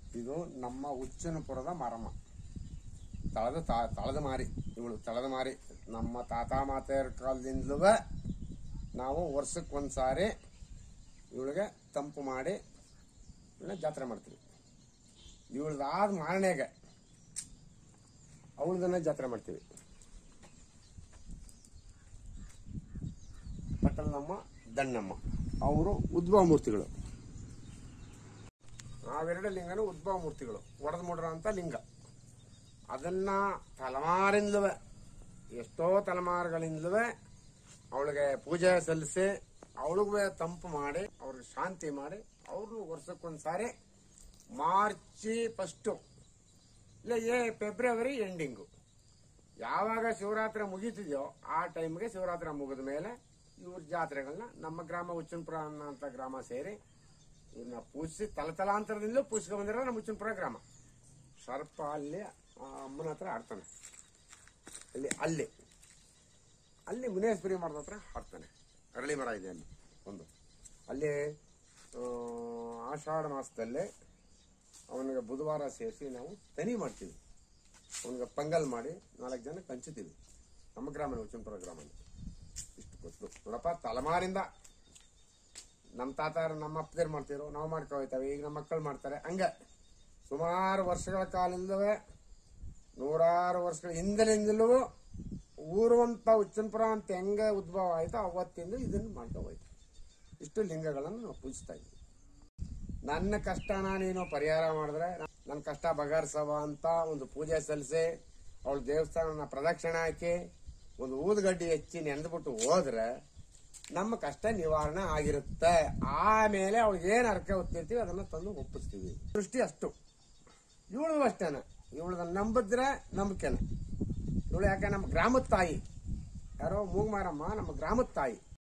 ಇದು ನಮ್ಮ ಉಚ್ಚನಪುರದ ಮಾರಮ್ಮ ತಳದ ತಾ- ತಳದ ಮಾರಿ ಇವಳು ತಳದ ಮಾರಿ ನಮ್ಮ ತಾತ ಮಾತೆಯರ ಕಾಲದಿಂದಲೂ ನಾವು ವರ್ಷಕ್ಕೆ ಒಂದ್ಸಾರಿ ಇವಳಿಗೆ ತಂಪು ಮಾಡಿ ಇವಳನ್ನ ಜಾತ್ರೆ ಮಾಡ್ತೀವಿ ಇವಳ್ದಾದ ಮಾರನೆಗೆ ಅವಳದನ್ನ ಜಾತ್ರೆ ಮಾಡ್ತೀವಿ ಪಟ್ಟಣಮ್ಮ ದಣ್ಣಮ್ಮ ಅವರು ಉದ್ಭವ ಮೂರ್ತಿಗಳು ನಾವೆರಡು ಲಿಂಗನು ಉದ್ಭವ ಮೂರ್ತಿಗಳು ಒಡೆದು ಮುಡ್ರ ಅಂತ ಲಿಂಗ ಅದನ್ನ ತಲೆಮಾರಿಂದಲೂ ಎಷ್ಟೋ ತಲೆಮಾರುಗಳಿಂದಲೂ ಅವಳಿಗೆ ಪೂಜೆ ಸಲ್ಲಿಸಿ ಅವಳಿಗೂ ತಂಪು ಮಾಡಿ ಅವ್ರಿಗೆ ಶಾಂತಿ ಮಾಡಿ ಅವ್ರನ್ನು ವರ್ಷಕ್ಕೊಂದ್ಸಾರಿ ಮಾರ್ಚಿ ಫಸ್ಟು ಇಲ್ಲ ಏ ಫೆಬ್ರವರಿ ಎಂಡಿಂಗು ಯಾವಾಗ ಶಿವರಾತ್ರಿ ಮುಗೀತಿದೆಯೋ ಆ ಟೈಮ್ಗೆ ಶಿವರಾತ್ರಿ ಮುಗಿದ ಮೇಲೆ ಇವ್ರ ಜಾತ್ರೆಗಳನ್ನ ನಮ್ಮ ಗ್ರಾಮ ಉಚ್ಚನಪುರ ಅನ್ನೋಂಥ ಗ್ರಾಮ ಸೇರಿ ಇವ್ರನ್ನ ಪೂಜಿಸಿ ತಲತಲಾಂತರದಿಂದಲೂ ಪೂಜಿಸ್ಕೊಂಡ್ ಬಂದಿರೋ ನಮ್ಮ ಉಚ್ಚನಪುರ ಗ್ರಾಮ ಸರ್ಪ ಅಲ್ಲಿ ಆ ಅಮ್ಮನ ಹತ್ರ ಆಡ್ತಾನೆ ಅಲ್ಲಿ ಅಲ್ಲಿ ಅಲ್ಲಿ ಮುನೇಶ್ವರಿ ಮರದ ಹತ್ರ ಆಡ್ತಾನೆ ಅರಳಿ ಮರ ಇದೆ ಅಲ್ಲಿ ಒಂದು ಅಲ್ಲಿ ಆ, ಆಷಾಢ ಮಾಸದಲ್ಲಿ ಅವನಿಗೆ ಬುಧವಾರ ಸೇರಿಸಿ ನಾವು ತನಿ ಮಾಡ್ತೀವಿ ಅವನಿಗೆ ಪಂಗಲ್ ಮಾಡಿ ನಾಲ್ಕು ಜನಕ್ಕೆ ಹಂಚುತ್ತೀವಿ ನಮ್ಮ ಗ್ರಾಮನ ಉಚ್ಚನಪುರ ಗ್ರಾಮನ ಇಷ್ಟು ಗೊತ್ತು ನೋಡಪ್ಪ ತಲೆಮಾರಿಂದ ನಮ್ಮ ತಾತಾರ ನಮ್ಮ ಅಪ್ಪದೇರು ಮಾಡ್ತಿರೋ ನಾವು ಮಾಡ್ಕೊ ಹೋಯ್ತೇವೆ ಈಗ ನಮ್ಮ ಮಕ್ಕಳು ಮಾಡ್ತಾರೆ ಹಂಗೆ ಸುಮಾರು ವರ್ಷಗಳ ಕಾಲದಿಂದಲೇ ನೂರಾರು ವರ್ಷಗಳ ಹಿಂದಲಿಂದಲೂ ಊರುವಂತ ಉಚ್ಚನಪುರ ಅಂತ ಹೆಂಗೆ ಉದ್ಭವ ಆಯ್ತೋ ಅವತ್ತಿಂದ ಇದನ್ನು ಮಾಡ್ಕೊ ಹೋಯ್ತು ಇಷ್ಟು ಲಿಂಗಗಳನ್ನು ನಾವು ಪೂಜಿಸ್ತಾ ಇದ್ವಿ ನನ್ನ ಕಷ್ಟನ ನೀನು ಪರಿಹಾರ ಮಾಡಿದ್ರೆ ನನ್ನ ಕಷ್ಟ ಬಗೆಹರಿಸವ ಅಂತ ಒಂದು ಪೂಜೆ ಸಲ್ಲಿಸಿ ಅವಳ ದೇವಸ್ಥಾನನ ಪ್ರದಕ್ಷಿಣೆ ಹಾಕಿ ಒಂದು ಊದುಗಡ್ಡಿ ಹೆಚ್ಚಿ ನೆಂದ್ಬಿಟ್ಟು ಹೋದ್ರೆ ನಮ್ಮ ಕಷ್ಟ ನಿವಾರಣೆ ಆಗಿರುತ್ತೆ ಆಮೇಲೆ ಅವಳಿಗೆ ಏನ್ ಅರ್ಕೆ ಹೊತ್ತಿರ್ತೀವಿ ಅದನ್ನ ತಂದು ಒಪ್ಪಿಸ್ತೀವಿ ದೃಷ್ಟಿ ಅಷ್ಟು ಇವಳು ಅಷ್ಟೇನೆ ಇವಳನ್ನ ನಂಬಿದ್ರೆ ನಂಬಿಕೆನೆ ಇವಳು ಯಾಕೆ ನಮ್ಮ ಗ್ರಾಮದ ತಾಯಿ ಯಾರೋ ಮೂಗ್ಮಾರಮ್ಮ ನಮ್ಮ ಗ್ರಾಮದ ತಾಯಿ